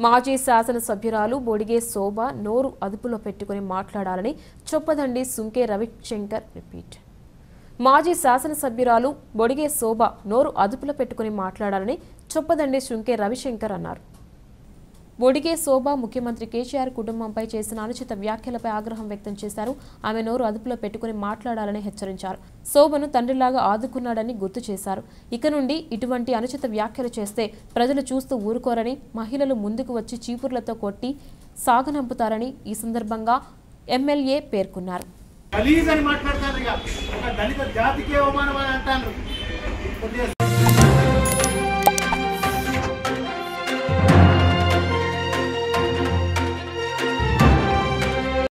మాజీ శాసనసభ్యురాలు బొడిగే శోభ నోరు అదుపులో పెట్టుకుని మాట్లాడాలని చొప్పదండి సుంకే రవిశంకర్ రిపీట్ మాజీ శాసనసభ్యురాలు బొడిగే శోభ నోరు అదుపులో పెట్టుకుని మాట్లాడాలని చొప్పదండి శృంకే రవిశంకర్ అన్నారు బొడిగే శోభ ముఖ్యమంత్రి కేసీఆర్ కుటుంబంపై చేసిన అనుచిత వ్యాఖ్యలపై ఆగ్రహం వ్యక్తం చేశారు ఆమె నోరు అదుపులో పెట్టుకుని మాట్లాడాలని హెచ్చరించారు శోభను తండ్రిలాగా ఆదుకున్నాడని గుర్తు చేశారు ఇక నుండి ఇటువంటి అనుచిత వ్యాఖ్యలు చేస్తే ప్రజలు చూస్తూ ఊరుకోరని మహిళలు ముందుకు వచ్చి చీపుర్లతో కొట్టి సాగనంపుతారని ఈ సందర్భంగా ఎమ్మెల్యే పేర్కొన్నారు గలీజ్ అని మాట్లాడతారు ఇక ఒక దళిత జాతికే అవమానం అని అంటాను కొద్దిగా